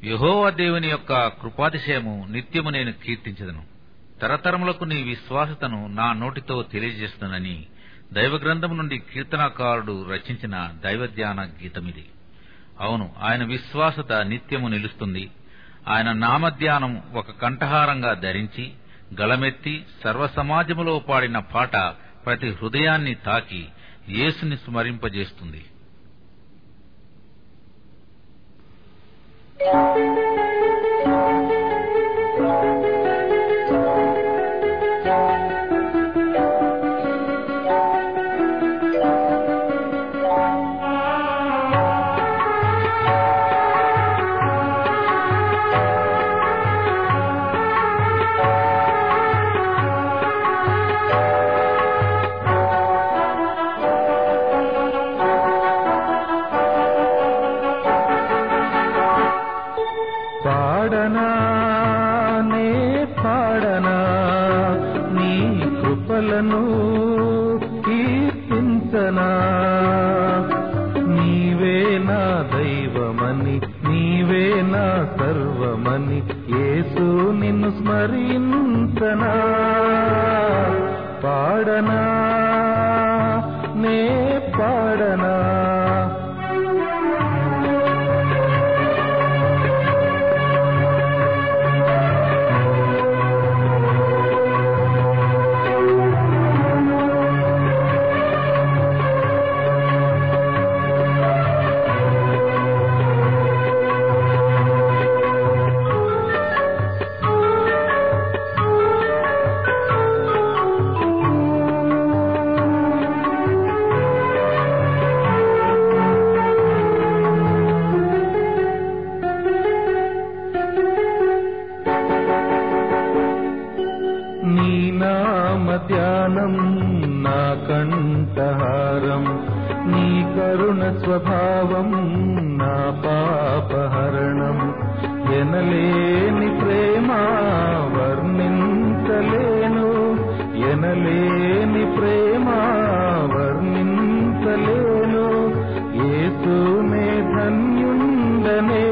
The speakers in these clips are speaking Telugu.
యహోవా దేవుని యొక్క కృపాతిశయము నిత్యము నేను కీర్తించదను తరతరములకు నీ విశ్వాసతను నా నోటితో తెలియజేస్తునని దైవగ్రంథం నుండి కీర్తనాకారుడు రచించిన దైవధ్యాన గీతమిది అవును ఆయన విశ్వాసత నిత్యము నిలుస్తుంది ఆయన నామధ్యానం ఒక కంఠహారంగా ధరించి గళమెత్తి సర్వసమాజములో పాడిన పాట ప్రతి హృదయాన్ని తాకి యేసుని స్మరింపజేస్తుంది పాడనా నే పాడనా నీ కృపలను కీర్తించనా నీవే నా దైవమని నీవే నా సర్వమని యేసు నిన్ను స్మరించనా పాడనా నే పాడనా నీ నామ ధ్యానం నా కంఠహారం నీ కరుణ స్వభావం నా పాపహరణం ఎనలేని ప్రేమ వర్ణించలేను ఎనలేని ప్రేమ వర్ణించలేను ఏసునే ధన్యుండనే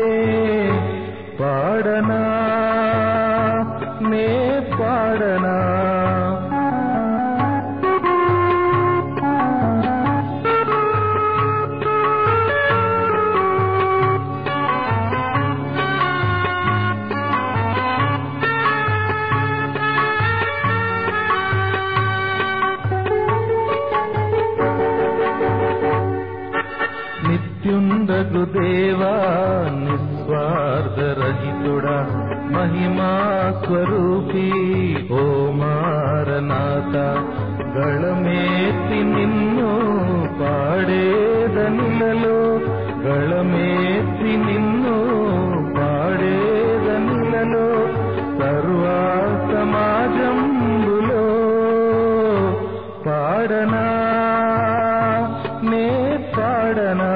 పాడనా నే పాడనా నిత్యుండగు దేవా నిస్వార్థరహితుడా మహిమా స్వరూపి ఓ మారనాథ గళమేతి నిన్ను పాడేదనిలలో గళమేతి నిన్ను పాడేదనిలలో సర్వ సమాజంబులో పాడనా నే పాడనా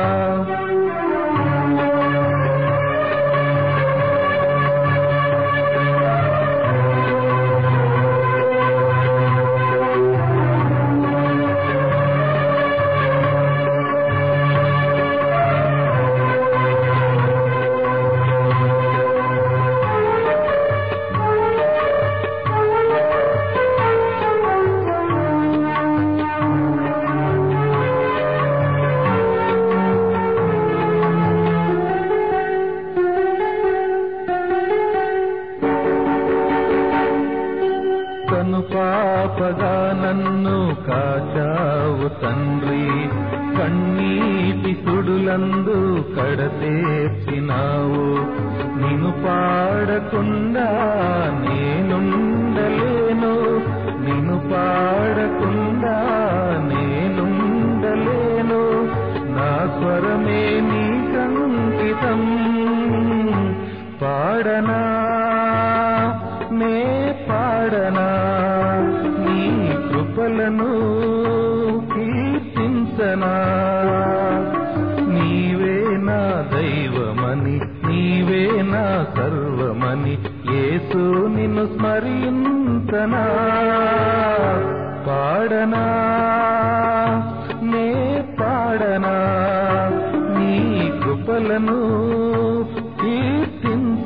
కను పాపగా నన్ను కాచావు తండ్రి కన్నీటి సుడులందు కడతేర్చినావు నిన్ను పాడకుండా నేనుండలేను నిన్ను పాడకుండా నేనుండలేను నా స్వరమే నీ కంకితం పాడనా నే పాడనా నీ కృపలను కీర్తించనా నీవే నా దైవమని నీవే నా సర్వమని యేసు నిన్ను స్మరించనా పాడనా నే పాడనా నీ కృపలను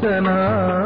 కీర్తించనా